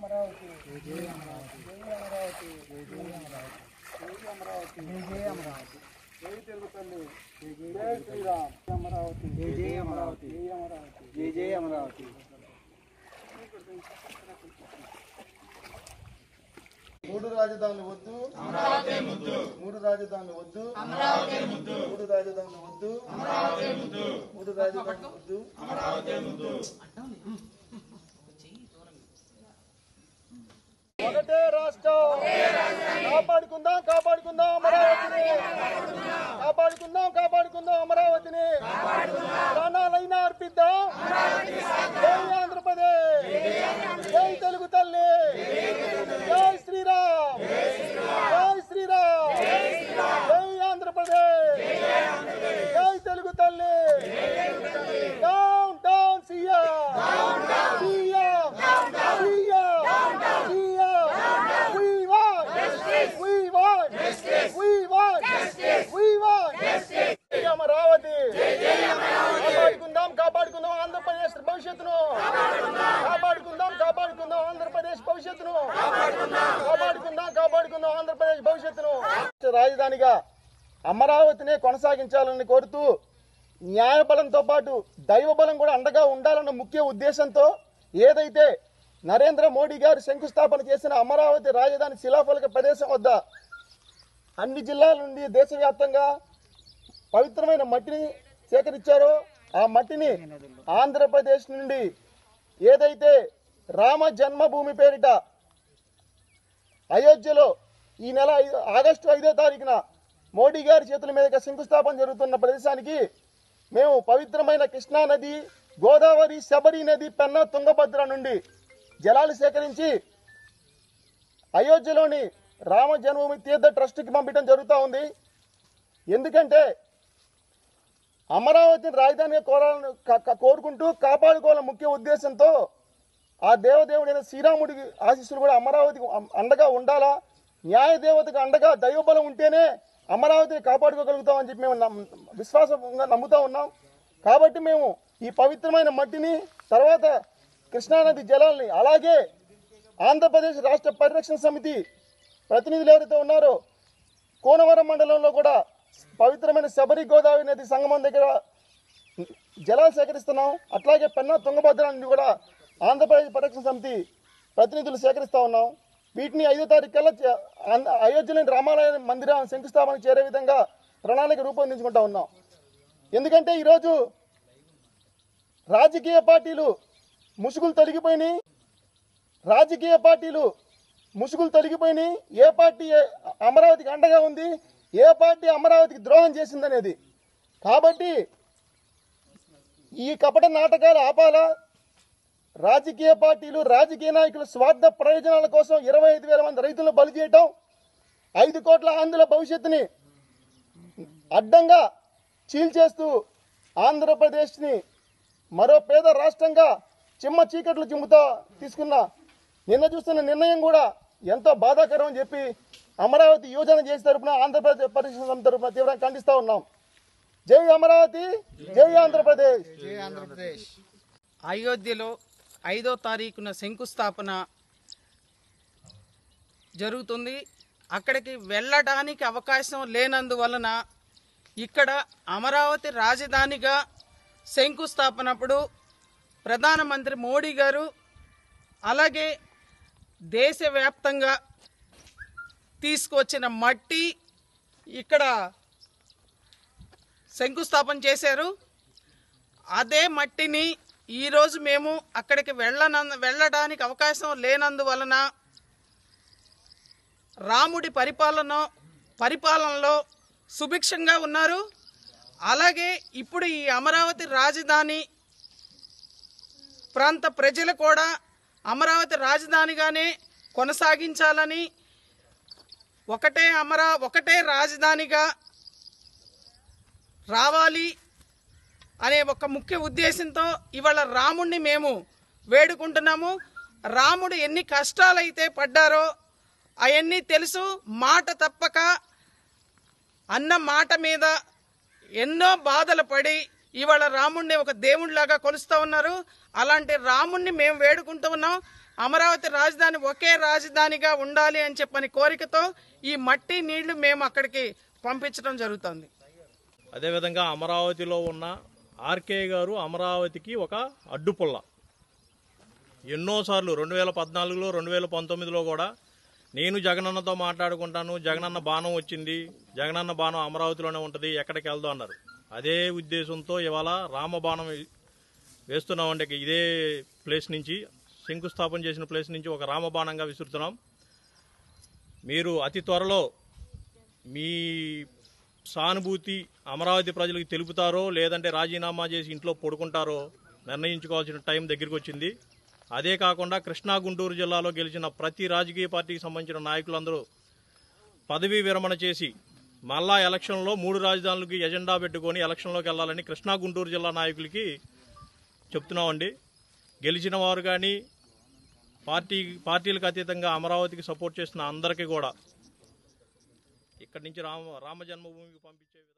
అమరావతి జై అమరావతి జై అమరావతి జై అమరావతి జై అమరావతి జై తెలుగు తల్లి జై శ్రీరామ్ అమరావతి జై జై అమరావతి జై అమరావతి జై జై అమరావతి మూడు రాజధానులు వద్దు మూడు రాజధానులు వద్దు మూడు రాజధానులు వద్దు మూడు రాజధానులు వద్దు ఒకటే రాష్ట్రం కాపాడుకుందాం కాపాడుకుందాం అమరావతిని కాపాడుకుందాం కాపాడుకుందాం అమరావతిని ప్రాణాలైనా అర్పిద్దాం జై ఆంధ్రప్రదేశ్ జై తెలుగు తల్లి జై శ్రీరామ్ జై శ్రీరామ్ జై ఆంధ్రప్రదేశ్ జై తెలుగు తల్లి down down CM CM CM CM we want we want we want we want జై అమరావతి కాపాడుకుందాం కాపాడుకుందాం ఆంధ్రప్రదేశ్ భవిష్యత్తును కాపాడుకుందాం కాపాడుకుందాం ఆంధ్రప్రదేశ్ భవిష్యత్తును కాపాడుకుందాం కాపాడుకుందాం ఆంధ్రప్రదేశ్ భవిష్యత్తును రాజధానిగా అమరావతినే కొనసాగించాలని కోరుతూ న్యాయబలంతో పాటు దైవ బలం కూడా అండగా ఉండాలన్న ముఖ్య ఉద్దేశంతో ఏదైతే నరేంద్ర మోడీ గారు శంకుస్థాపన చేసిన అమరావతి రాజధాని శిలాఫలక ప్రదేశం వద్ద అన్ని జిల్లాల నుండి దేశవ్యాప్తంగా పవిత్రమైన మట్టిని సేకరించారో ఆ మట్టిని ఆంధ్రప్రదేశ్ నుండి ఏదైతే రామ జన్మభూమి పేరిట అయోధ్యలో ఈ నెల ఐదు- ఆగస్టు ఐదో తారీఖున మోడీ గారి చేతుల మీదుగా శంకుస్థాపన జరుగుతున్న ప్రదేశానికి మేము పవిత్రమైన కృష్ణా నది గోదావరి శబరి నది పెన్నా తుంగభద్ర నుండి జలాలు సేకరించి అయోధ్యలోని రామ జన్మభూమి తీర్థ ట్రస్ట్కి పంపించడం జరుగుతూ ఉంది ఎందుకంటే అమరావతిని రాజధానిగా కోరాలని క- క- కోరుకుంటూ కాపాడుకోవాలని ముఖ్య ఉద్దేశంతో ఆ దేవదేవుడైన శ్రీరాముడికి ఆశీస్సులు కూడా అమరావతికి అం- అండగా ఉండాలా న్యాయ దేవతకు అండగా దైవబలం ఉంటేనే అమరావతిని కాపాడుకోగలుగుతామని చెప్పి మేము నమ్- విశ్వాసంగా నమ్ముతా ఉన్నాం కాబట్టి మేము ఈ పవిత్రమైన మట్టిని తర్వాత కృష్ణానది జలాల్ని అలాగే ఆంధ్రప్రదేశ్ రాష్ట్ర పరిరక్షణ సమితి ప్రతినిధులు ఎవరైతే ఉన్నారో కోనవరం మండలంలో కూడా పవిత్రమైన శబరి గోదావరి నది సంగమం దగ్గర జలాలు సేకరిస్తున్నాం అట్లాగే పెన్నా తుంగభద్ర నుండి కూడా ఆంధ్రప్రదేశ్ పరిరక్షణ సమితి ప్రతినిధులు సేకరిస్తా ఉన్నాం వీటిని ఐదో తారీఖు కల్లా చే- ఆంధ్ర- అయోధ్యలోని రామాలయ మందిరం శంకుస్థాపన చేరే విధంగా ప్రణాళిక రూపొందించుకుంటా ఉన్నాం ఎందుకంటే ఈరోజు రాజకీయ పార్టీలు ముసుగులు తొలగిపోయినాయి రాజకీయ పార్టీలు ముసుగులు తొలగిపోయినాయి ఏ పార్టీ ఏ- అమరావతికి అండగా ఉంది ఏ పార్టీ అమరావతికి ద్రోహం చేసిందనేది కాబట్టి ఈ కపట నాటకాలు ఆపాలా రాజకీయ పార్టీలు రాజకీయ నాయకులు స్వార్థ ప్రయోజనాల కోసం ఇరవై ఐదు వేల మంది రైతులను బలి చేయటం ఐదు కోట్ల ఆంధ్రుల భవిష్యత్తుని అడ్డంగా చీల్చేస్తూ ఆంధ్రప్రదేశ్ని మరో పేద రాష్ట్రంగా చిమ్మ చీకట్లు చిమ్ముతా తీసుకున్న నిన్న చూస్తున్న నిర్ణయం కూడా ఎంతో బాధాకరం అని చెప్పి అమరావతి యోజన చేసే తరపున ఆంధ్రప్రదేశ్ పరిశ్రమ సమితి తరపున తీవ్రంగా ఖండిస్తా ఉన్నాం జై అమరావతి జై ఆంధ్రప్రదేశ్ అయోధ్యలో ఐదో తారీఖున శంకుస్థాపన జరుగుతుంది అక్కడికి వెళ్ళడానికి అవకాశం లేనందువలన ఇక్కడ అమరావతి రాజధానిగా శంకుస్థాపనప్పుడు ప్రధానమంత్రి మోడీ గారు అలాగే దేశవ్యాప్తంగా తీసుకొచ్చిన మట్టి ఇక్కడ శంకుస్థాపన చేశారు అదే మట్టిని ఈరోజు మేము అక్కడికి వెళ్ళన వెళ్ళడానికి అవకాశం లేనందువలన రాముడి పరిపాలన పరిపాలనలో సుభిక్షంగా ఉన్నారు అలాగే ఇప్పుడు ఈ అమరావతి రాజధాని ప్రాంత ప్రజలు కూడా అమరావతి రాజధానిగానే కొనసాగించాలని ఒకటే అమరా ఒకటే రాజధానిగా రావాలి అనే ఒక ముఖ్య ఉద్దేశంతో ఇవాళ రాముణ్ణి మేము వేడుకుంటున్నాము రాముడు ఎన్ని కష్టాలైతే పడ్డారో అవన్నీ తెలుసు మాట తప్పక అన్న మాట మీద ఎన్నో బాధలు పడి ఇవాళ రాముణ్ణి ఒక దేవుడిలాగా కొలుస్తూ ఉన్నారు అలాంటి రాముణ్ణి మేము వేడుకుంటూ ఉన్నాం అమరావతి రాజధాని ఒకే రాజధానిగా ఉండాలి అని చెప్పని కోరికతో ఈ మట్టి నీళ్లు మేము అక్కడికి పంపించడం జరుగుతుంది అదేవిధంగా అమరావతిలో ఉన్న ఆర్కే గారు అమరావతికి ఒక అడ్డుపుల్ల ఎన్నోసార్లు రెండు వేల పద్నాలుగులో రెండు వేల పంతొమ్మిదిలో కూడా నేను జగనన్నతో మాట్లాడుకుంటాను జగనన్న బాణం వచ్చింది జగనన్న బాణం అమరావతిలోనే ఉంటుంది ఎక్కడికి వెళ్దాం అన్నారు అదే ఉద్దేశంతో ఇవాళ రామబాణం వేస్తున్నామంటే ఇదే ప్లేస్ నుంచి శంకుస్థాపన చేసిన ప్లేస్ నుంచి ఒక రామబాణంగా విసురుతున్నాం మీరు అతి త్వరలో మీ సానుభూతి అమరావతి ప్రజలకు తెలుపుతారో లేదంటే రాజీనామా చేసి ఇంట్లో పడుకుంటారో నిర్ణయించుకోవాల్సిన టైం దగ్గరికి వచ్చింది అదే కాకుండా కృష్ణా గుంటూరు జిల్లాలో గెలిచిన ప్రతి రాజకీయ పార్టీకి సంబంధించిన నాయకులందరూ పదవీ విరమణ చేసి మళ్ళా ఎలక్షన్లో మూడు రాజధానులకి ఎజెండా పెట్టుకొని ఎలక్షన్లోకి వెళ్ళాలని కృష్ణా గుంటూరు జిల్లా నాయకులకి చెప్తున్నామండి గెలిచిన వారు కానీ పార్టీ పార్టీలకు అతీతంగా అమరావతికి సపోర్ట్ చేసిన అందరికీ కూడా ఇక్కడి నుంచి రామ రామ జన్మభూమికి పంపించే విధంగా